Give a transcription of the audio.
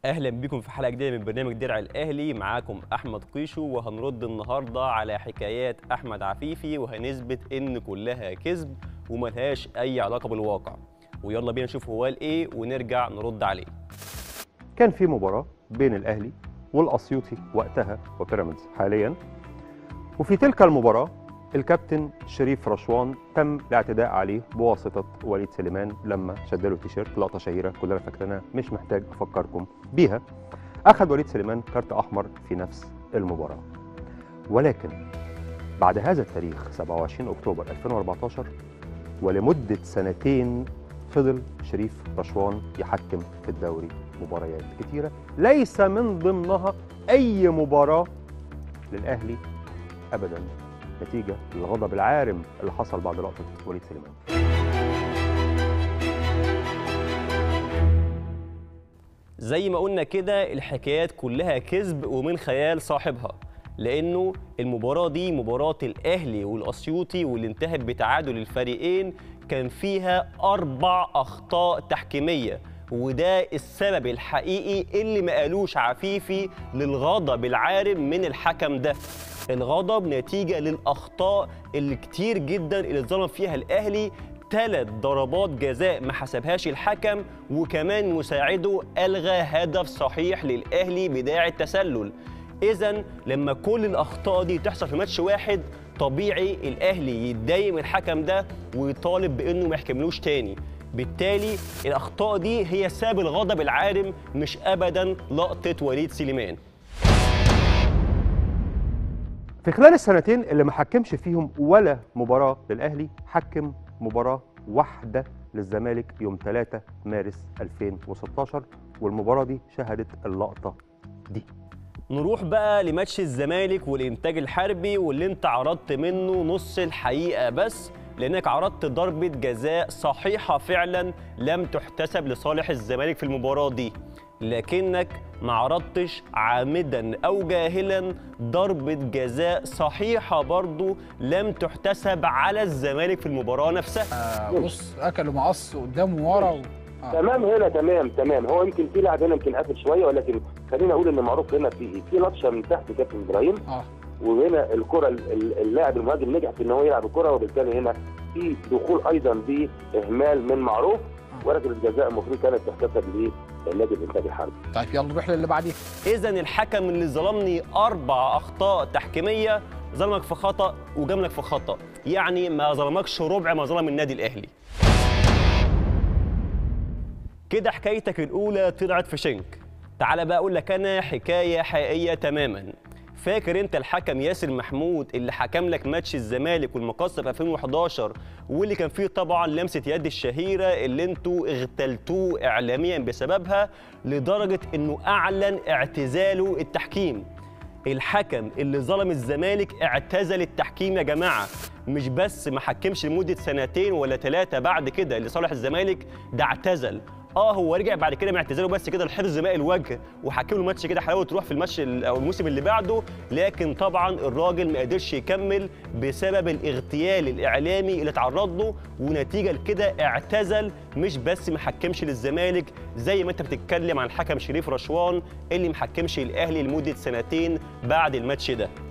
اهلا بكم في حلقه جديده من برنامج درع الاهلي معاكم احمد قيشو وهنرد النهارده على حكايات احمد عفيفي وهنثبت ان كلها كذب وملهاش اي علاقه بالواقع ويلا بينا نشوف هو قال ايه ونرجع نرد عليه كان في مباراة بين الأهلي والأسيوطي وقتها وبيراميدز حاليا وفي تلك المباراة الكابتن شريف رشوان تم الاعتداء عليه بواسطة وليد سليمان لما شد له تيشيرت لقطة شهيرة كلنا فاكرينها مش محتاج أفكركم بيها أخذ وليد سليمان كارت أحمر في نفس المباراة ولكن بعد هذا التاريخ 27 أكتوبر 2014 ولمدة سنتين فضل شريف رشوان يحكم في الدوري مباريات كتيرة ليس من ضمنها أي مباراة للأهلي أبدا نتيجة للغضب العارم اللي حصل بعد لقطة وليد سليمان زي ما قلنا كده الحكايات كلها كذب ومن خيال صاحبها لانه المباراه دي مباراه الاهلي والاسيوطي واللي انتهت بتعادل الفريقين كان فيها اربع اخطاء تحكيميه وده السبب الحقيقي اللي ما قالوش عفيفي للغضب العارم من الحكم ده الغضب نتيجه للاخطاء اللي كتير جدا اللي اتظلم فيها الاهلي ثلاث ضربات جزاء ما حسبهاش الحكم وكمان مساعده الغى هدف صحيح للاهلي بداعي التسلل اذا لما كل الاخطاء دي تحصل في ماتش واحد طبيعي الاهلي يتضايق من الحكم ده ويطالب بانه ما يحكملوش تاني بالتالي الاخطاء دي هي سبب الغضب العارم مش ابدا لقطه وليد سليمان في خلال السنتين اللي ما حكمش فيهم ولا مباراة للأهلي حكم مباراة واحدة للزمالك يوم 3 مارس 2016 والمباراة دي شهدت اللقطة دي نروح بقى لماتش الزمالك والانتاج الحربي واللي انت عرضت منه نص الحقيقه بس لانك عرضت ضربه جزاء صحيحه فعلا لم تحتسب لصالح الزمالك في المباراه دي لكنك ما عرضتش عامدا او جاهلا ضربه جزاء صحيحه برضو لم تحتسب على الزمالك في المباراه نفسها آه بص اكلوا مقص قدام وورا و... آه. تمام هنا تمام تمام هو يمكن في لاعب هنا يمكن قافل شويه ولكن خليني اقول ان معروف هنا في في لطشه من تحت كابتن ابراهيم اه وهنا الكره ال- ال- اللاعب المهاجم نجح في ان هو يلعب الكره وبالتالي هنا في دخول ايضا باهمال من معروف وركله الجزاء المفروض كانت تحتسب لنادي الانتاج الحربي طيب يلا نروح للي بعديه اذا الحكم اللي ظلمني اربع اخطاء تحكيميه ظلمك في خطا وجاملك في خطا يعني ما ظلمكش ربع ما ظلم النادي الاهلي كده حكايتك الاولى طلعت في شنك تعال بقى اقول لك انا حكايه حقيقيه تماما فاكر انت الحكم ياسر محمود اللي حكم لك ماتش الزمالك والمقصه في 2011 واللي كان فيه طبعا لمسه يد الشهيره اللي انتوا اغتلتوه اعلاميا بسببها لدرجه انه اعلن اعتزاله التحكيم الحكم اللي ظلم الزمالك اعتزل التحكيم يا جماعه مش بس ما حكمش لمده سنتين ولا ثلاثه بعد كده لصالح الزمالك ده اعتزل اه هو رجع بعد كده من اعتزاله بس كده لحفظ ماء الوجه وحكم له ماتش كده حلاوه تروح في الماتش ال- او الموسم اللي بعده لكن طبعا الراجل ما قدرش يكمل بسبب الاغتيال الاعلامي اللي اتعرض له ونتيجه لكده اعتزل مش بس ما حكمش للزمالك زي ما انت بتتكلم عن الحكم شريف رشوان اللي ما حكمش الاهلي لمده سنتين بعد الماتش ده